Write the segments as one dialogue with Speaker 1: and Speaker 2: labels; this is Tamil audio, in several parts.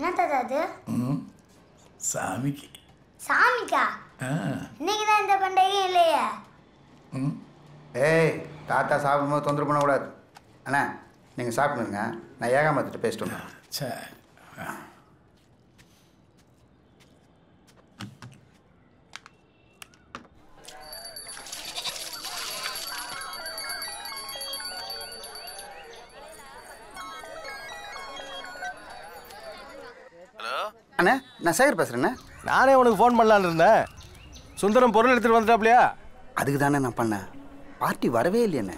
Speaker 1: என்ன தாத்தா அது
Speaker 2: ம் சாமிக்கு
Speaker 1: சாமிக்கா
Speaker 2: ஆ
Speaker 1: இன்னைக்கு தான் இந்த பண்டிகையும் இல்லையே
Speaker 2: ம்
Speaker 3: ஏய் தாத்தா சாப்பிடும்போது தொந்தரவு பண்ணக்கூடாது அண்ணா நீங்கள் சாப்பிடுங்க நான் ஏகாமத்திட்ட பேசிட்டு வந்தேன்
Speaker 2: சரி
Speaker 3: அண்ணா நான் சேகர் பேசுகிறேண்ணே
Speaker 4: நானே உனக்கு ஃபோன் பண்ணலான்னு இருந்தேன் சுந்தரம் பொருள் எடுத்துட்டு வந்துட்டாப்லையா
Speaker 3: அதுக்கு தானே நான் பண்ணேன் பார்ட்டி வரவே இல்லையண்ணே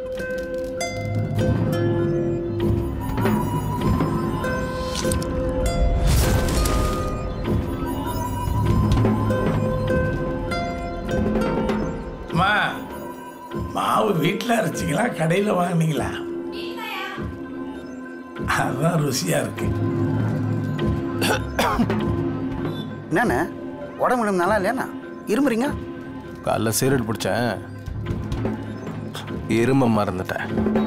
Speaker 2: அம்மா மாவு வீட்டில் அரைச்சிங்களா கடையில் வாங்குனீங்களா அதுதான் ருசியாக இருக்கு
Speaker 3: என்னண்ணே உடம்பு நல்லா இல்லையாண்ணா இருமுறீங்க
Speaker 4: காலைல சீரட் பிடிச்சேன் இரும்ப மறந்துட்டேன்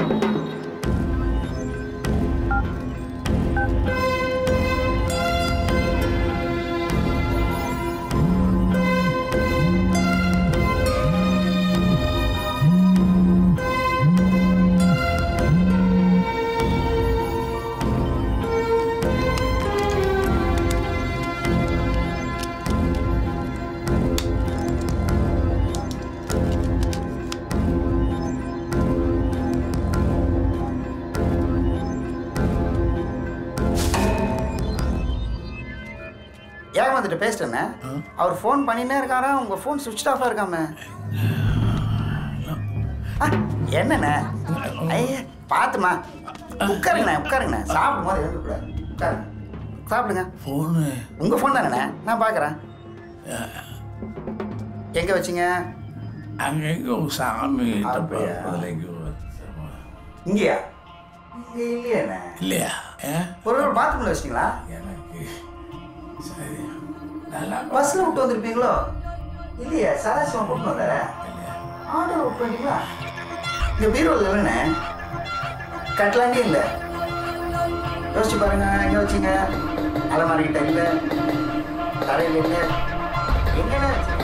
Speaker 3: ஏகாமத்திட்ட பேசிட்டேண்ணே அவர் ஃபோன் பண்ணினே இருக்காரா உங்கள் ஃபோன் சுவிட்ச் ஆஃபாக இருக்காமே ஆ, என்னண்ணே ஐயா பார்த்துமா உட்காருங்கண்ணே உட்காருங்கண்ணே சாப்பிடும் போது எழுந்துக்கூடாது உட்காருங்க சாப்பிடுங்க
Speaker 2: ஃபோனு
Speaker 3: உங்கள் ஃபோன் தானேண்ணே நான் பார்க்குறேன் எங்கே வச்சிங்க
Speaker 2: அங்கே எங்கே சாமி
Speaker 3: அப்படியா?
Speaker 2: அதில் எங்கே
Speaker 3: இங்கேயா இங்கே இல்லையாண்ணே
Speaker 2: இல்லையா ஏ
Speaker 3: ஒரு வேளை பாத்ரூமில் வச்சிங்களா
Speaker 2: எனக்கு சரி நல்லா
Speaker 3: பஸ்ஸில் விட்டு வந்திருப்பீங்களோ இல்லையா சதாசிவம் கூட்டு வந்தார ஆட்டோ விட்டு பண்ணிட்டீங்களா இந்த பீரோவில் இல்லைண்ணே கட்டலாண்டே இல்லை யோசிச்சு பாருங்க எங்கே வச்சிங்க அலமாரி கிட்ட இல்லை தரையில் இல்லை எங்கண்ணே வச்சீங்க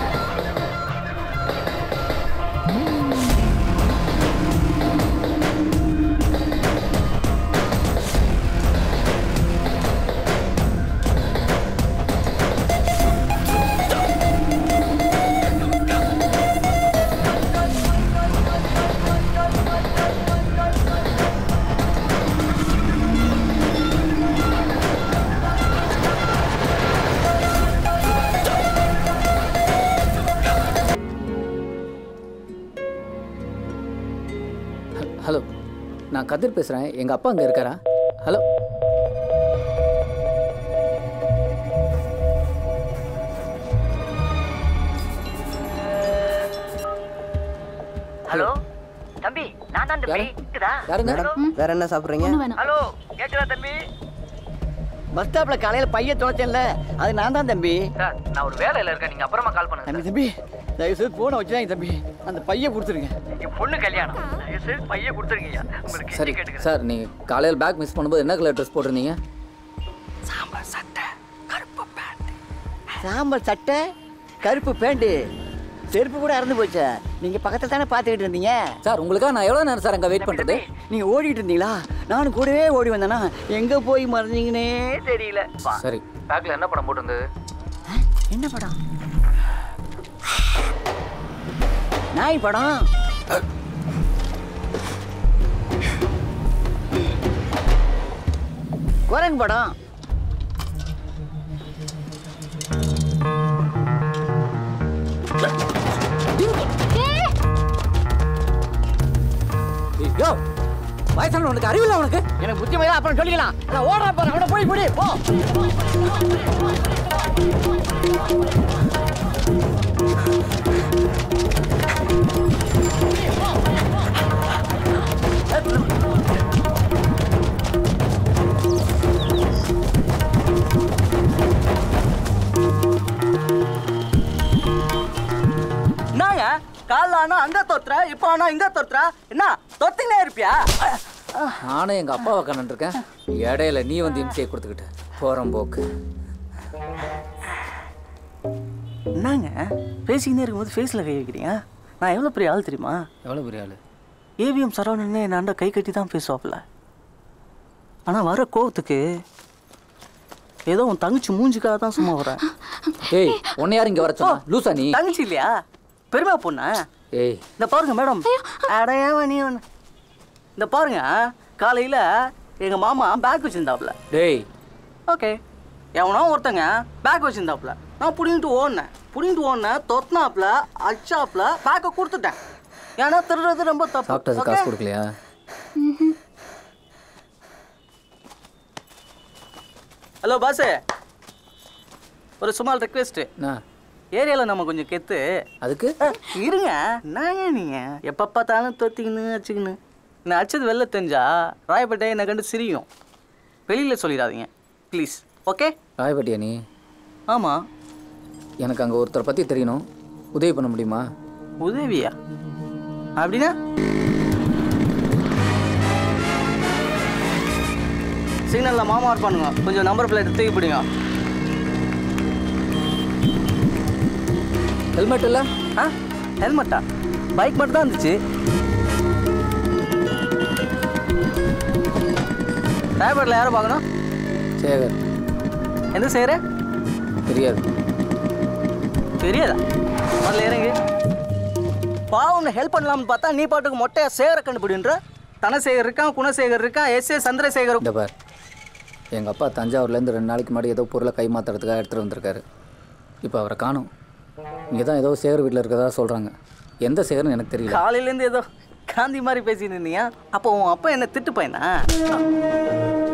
Speaker 5: ஹலோ நான் கதிர் பேசுகிறேன் எங்கள் அப்பா அங்கே இருக்காரா ஹலோ
Speaker 6: ஹலோ தம்பி நான் தான் தம்பி
Speaker 5: யாரு?
Speaker 6: இருக்குதா
Speaker 5: யாருங்க
Speaker 7: வேற என்ன சாப்பிட்றீங்க
Speaker 6: ஹலோ கேக்குதா தம்பி பஸ் ஸ்டாப்ல காலையில பைய தொலைச்சேன்ல அது நான் தான் தம்பி
Speaker 8: சார் நான் ஒரு வேலையில இருக்கேன் நீங்க அப்புறமா கால் பண்ணுங்க
Speaker 6: தம்பி தம்பி தயவு செய்து போனை வச்சுதாங்க தம்பி அந்த பைய கொடுத்துருங்க
Speaker 8: என் பொண்ணு கல்யாணம் தயவு செய்து பையன் கொடுத்துருக்கீங்க உங்களுக்கு
Speaker 5: சரி
Speaker 8: கெஞ்சி கேட்டுக்கிறேன்
Speaker 5: சார் நீங்கள் காலையில் பேக் மிஸ் பண்ணும்போது என்ன கலர் ட்ரெஸ் போட்டிருந்தீங்க
Speaker 6: சாம்பார் சட்டை கருப்பு பேண்ட் சாம்பார் சட்டை கருப்பு பேண்ட் செருப்பு கூட இறந்து போச்சே நீங்க பக்கத்துல தானே பார்த்துக்கிட்டு இருந்தீங்க
Speaker 5: சார் உங்களுக்காக நான் எவ்வளோ நேரம் சார் அங்கே வெயிட் பண்ணுறது
Speaker 6: நீங்க ஓடிட்டு இருந்தீங்களா நானும் கூடவே ஓடி வந்தேனா எங்க போய் மறைஞ்சீங்கன்னே தெரியல
Speaker 5: சரி
Speaker 8: பேக்ல என்ன படம் போட்டிருந்தது
Speaker 6: என்ன படம் நாய் படம் குரங்கு படம்
Speaker 5: யோ வயசான உனக்கு அறிவில்லை உனக்கு
Speaker 6: எனக்கு புத்தி மயிலா அப்புறம் சொல்லிக்கலாம் நான் ஓடுறேன் பாரு அவனை போய் பிடி போ என்னங்க காலைல ஆனா அங்க தொத்துற இப்போ ஆனா இங்க தொத்துற என்ன தொத்தினே இருப்பியா
Speaker 5: நானும் எங்கள் அப்பாவை கண்டுருக்கேன் இடையில நீ வந்து இம்சையை கொடுத்துக்கிட்ட போகிறோம் போக்கு
Speaker 7: என்னங்க பேசிக்கினே இருக்கும்போது ஃபேஸில் கை வைக்கிறீங்க நான் எவ்வளோ பெரிய ஆள் தெரியுமா
Speaker 5: எவ்வளோ பெரிய ஆள்
Speaker 7: ஏவிஎம் சரவணனே என்னாண்ட கை கட்டி தான் பேசுவாப்புல ஆனால் வர கோவத்துக்கு ஏதோ உன் தங்கச்சி மூஞ்சிக்காக தான் சும்மா வரேன்
Speaker 5: ஏய் உன்னை யார் இங்கே வர சொன்னா லூசா நீ
Speaker 7: தங்கச்சி இல்லையா பெருமை பொண்ணா
Speaker 5: ஏய்
Speaker 7: இந்த பாருங்க மேடம் அடையாம நீ ஒன்று இந்த பாருங்க காலையில் எங்கள் மாமா பேக் வச்சுருந்தாப்புல
Speaker 5: டேய்
Speaker 7: ஓகே எவனோ ஒருத்தங்க பேக் வச்சுருந்தாப்புல நான் புடிங்கிட்டு ஓடினேன் புடிங்கிட்டு ஓடினேன் தொத்தினாப்புல அச்சாப்புல பேக்கை கொடுத்துட்டேன் ஏன்னா திருடுறது ரொம்ப தப்பு
Speaker 5: சாப்பிட்டது
Speaker 7: okay?
Speaker 5: காசு கொடுக்கலையா
Speaker 7: ஹலோ பாஸு ஒரு சுமால் ரெக்வெஸ்ட்டு
Speaker 5: என்ன
Speaker 7: ஏரியாவில் நம்ம கொஞ்சம் கெத்து
Speaker 5: அதுக்கு
Speaker 7: அஹ், இருங்க நாங்க நீங்கள் எப்போ பார்த்தாலும் தொத்திக்கின்னு வச்சுக்கின்னு நான் அடிச்சது வெளில தெரிஞ்சா ராயப்பேட்டை என்னை கண்டு சிரியும் வெளியில் சொல்லிடாதீங்க ப்ளீஸ் ஓகே
Speaker 5: ராயப்பட்டியா நீ
Speaker 7: ஆமாம்
Speaker 5: எனக்கு அங்கே ஒருத்தரை பற்றி தெரியணும் உதவி பண்ண முடியுமா
Speaker 7: உதவியா அப்படின்னா சிக்னலில் மாமா ஆட் பண்ணுங்க கொஞ்சம் நம்பர் பிளேட் தூக்கி பிடிங்க
Speaker 5: ஹெல்மெட் இல்லை
Speaker 7: ஆ ஹெல்மெட்டா பைக் மட்டும் தான் இருந்துச்சு டிரைவரில் யாரை பார்க்கணும்
Speaker 5: சேகர்
Speaker 7: எந்த செய்கிற
Speaker 5: தெரியாது
Speaker 7: தெரியாதா முதல்ல இறங்கு பாவம் ஹெல்ப் பண்ணலாம்னு பார்த்தா நீ பாட்டுக்கு மொட்டையா சேகரை கண்டுபிடின்ற தனசேகர் இருக்கான் குணசேகர் இருக்கான் எஸ் ஏ சந்திரசேகர்
Speaker 5: இந்த பார் எங்கள் அப்பா தஞ்சாவூர்லேருந்து ரெண்டு நாளைக்கு முன்னாடி ஏதோ பொருளை கை மாற்றுறதுக்காக எடுத்துகிட்டு வந்திருக்காரு இப்போ அவரை காணும் இங்கே தான் ஏதோ சேகர் வீட்டில் இருக்கிறதா சொல்கிறாங்க எந்த சேகர்னு எனக்கு தெரியல
Speaker 7: காலையிலேருந்து ஏதோ காந்தி மாதிரி பேசிட்டு இருந்தீங்க அப்போ உன் அப்பா என்ன திட்டு பையனா